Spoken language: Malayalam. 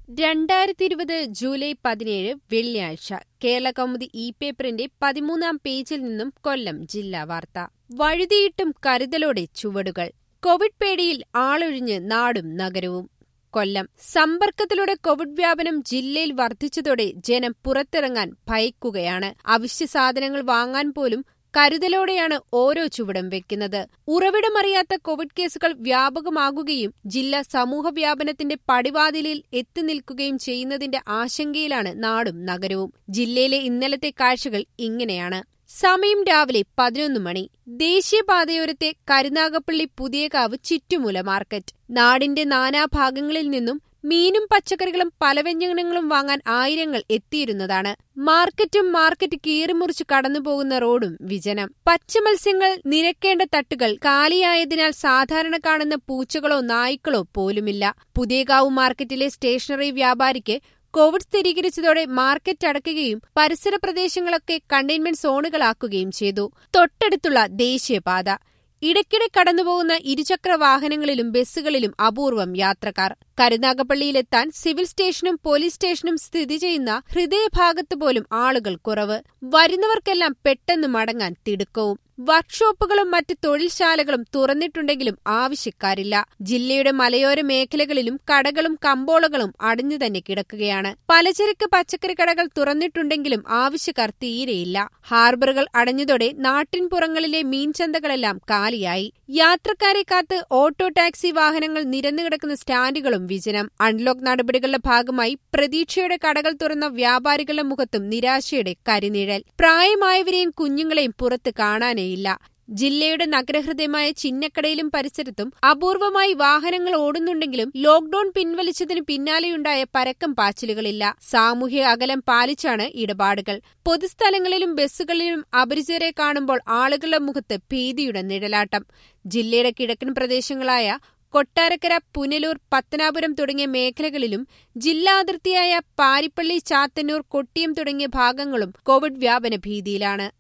രണ്ടായിരത്തി ഇരുപത് ജൂലൈ പതിനേഴ് വെള്ളിയാഴ്ച കേരള കൗമുദി ഇ പേപ്പറിന്റെ പതിമൂന്നാം പേജിൽ നിന്നും കൊല്ലം ജില്ലാ വാർത്ത വഴുതിയിട്ടും കരുതലോടെ ചുവടുകൾ കോവിഡ് പേടിയിൽ ആളൊഴിഞ്ഞ് നാടും നഗരവും കൊല്ലം സമ്പർക്കത്തിലൂടെ കോവിഡ് വ്യാപനം ജില്ലയിൽ വർദ്ധിച്ചതോടെ ജനം പുറത്തിറങ്ങാൻ ഭയക്കുകയാണ് അവശ്യ സാധനങ്ങൾ വാങ്ങാൻ പോലും കരുതലോടെയാണ് ഓരോ ചുവടും വെക്കുന്നത് ഉറവിടമറിയാത്ത കോവിഡ് കേസുകൾ വ്യാപകമാകുകയും ജില്ല സമൂഹവ്യാപനത്തിന്റെ പടിവാതിലിൽ എത്തി നിൽക്കുകയും ചെയ്യുന്നതിന്റെ ആശങ്കയിലാണ് നാടും നഗരവും ജില്ലയിലെ ഇന്നലത്തെ കാഴ്ചകൾ ഇങ്ങനെയാണ് സമയം രാവിലെ പതിനൊന്ന് മണി ദേശീയപാതയോരത്തെ കരുനാഗപ്പള്ളി പുതിയകാവ് ചുറ്റുമുല മാർക്കറ്റ് നാടിന്റെ നാനാഭാഗങ്ങളിൽ നിന്നും മീനും പച്ചക്കറികളും പലവ്യഞ്ജനങ്ങളും വാങ്ങാൻ ആയിരങ്ങൾ എത്തിയിരുന്നതാണ് മാർക്കറ്റും മാർക്കറ്റ് കീറിമുറിച്ച് കടന്നുപോകുന്ന റോഡും വിജനം പച്ചമത്സ്യങ്ങൾ നിരക്കേണ്ട തട്ടുകൾ കാലിയായതിനാൽ സാധാരണ കാണുന്ന പൂച്ചകളോ നായ്ക്കളോ പോലുമില്ല പുതിയകാവ് മാർക്കറ്റിലെ സ്റ്റേഷനറി വ്യാപാരിക്ക് കോവിഡ് സ്ഥിരീകരിച്ചതോടെ മാർക്കറ്റ് അടയ്ക്കുകയും പരിസര പ്രദേശങ്ങളൊക്കെ കണ്ടെയ്ൻമെന്റ് സോണുകളാക്കുകയും ചെയ്തു തൊട്ടടുത്തുള്ള ദേശീയപാത ഇടയ്ക്കിടെ കടന്നുപോകുന്ന ഇരുചക്ര വാഹനങ്ങളിലും ബസ്സുകളിലും അപൂർവം യാത്രക്കാർ കരുനാഗപ്പള്ളിയിലെത്താൻ സിവിൽ സ്റ്റേഷനും പോലീസ് സ്റ്റേഷനും സ്ഥിതി ചെയ്യുന്ന ഹൃദയഭാഗത്ത് പോലും ആളുകൾ കുറവ് വരുന്നവർക്കെല്ലാം പെട്ടെന്ന് മടങ്ങാൻ തിടുക്കവും വർക്ക്ഷോപ്പുകളും മറ്റ് തൊഴിൽശാലകളും തുറന്നിട്ടുണ്ടെങ്കിലും ആവശ്യക്കാരില്ല ജില്ലയുടെ മലയോര മേഖലകളിലും കടകളും കമ്പോളങ്ങളും അടഞ്ഞു തന്നെ കിടക്കുകയാണ് പലചരക്ക് പച്ചക്കറി കടകൾ തുറന്നിട്ടുണ്ടെങ്കിലും ആവശ്യക്കാർ തീരെയില്ല ഹാർബറുകൾ അടഞ്ഞതോടെ നാട്ടിൻപുറങ്ങളിലെ മീൻചന്തകളെല്ലാം കാലിയായി യാത്രക്കാരെ കാത്ത് ഓട്ടോ ടാക്സി വാഹനങ്ങൾ നിരന്നുകിടക്കുന്ന സ്റ്റാൻഡുകളും വിജനം അൺലോക്ക് നടപടികളുടെ ഭാഗമായി പ്രതീക്ഷയുടെ കടകൾ തുറന്ന വ്യാപാരികളുടെ മുഖത്തും നിരാശയുടെ കരിനിഴൽ പ്രായമായവരെയും കുഞ്ഞുങ്ങളെയും പുറത്ത് കാണാനേയില്ല ജില്ലയുടെ നഗരഹൃദയമായ ചിന്നക്കടയിലും പരിസരത്തും അപൂർവമായി വാഹനങ്ങൾ ഓടുന്നുണ്ടെങ്കിലും ലോക്ഡൌൺ പിൻവലിച്ചതിന് പിന്നാലെയുണ്ടായ പരക്കം പാച്ചിലുകളില്ല സാമൂഹ്യ അകലം പാലിച്ചാണ് ഇടപാടുകൾ പൊതുസ്ഥലങ്ങളിലും ബസ്സുകളിലും അപരിചിതരെ കാണുമ്പോൾ ആളുകളുടെ മുഖത്ത് ഭീതിയുടെ നിഴലാട്ടം ജില്ലയുടെ കിഴക്കൻ പ്രദേശങ്ങളായ കൊട്ടാരക്കര പുനലൂർ പത്തനാപുരം തുടങ്ങിയ മേഖലകളിലും ജില്ലാ അതിർത്തിയായ പാരിപ്പള്ളി ചാത്തന്നൂർ കൊട്ടിയം തുടങ്ങിയ ഭാഗങ്ങളും കോവിഡ് വ്യാപന ഭീതിയിലാണ്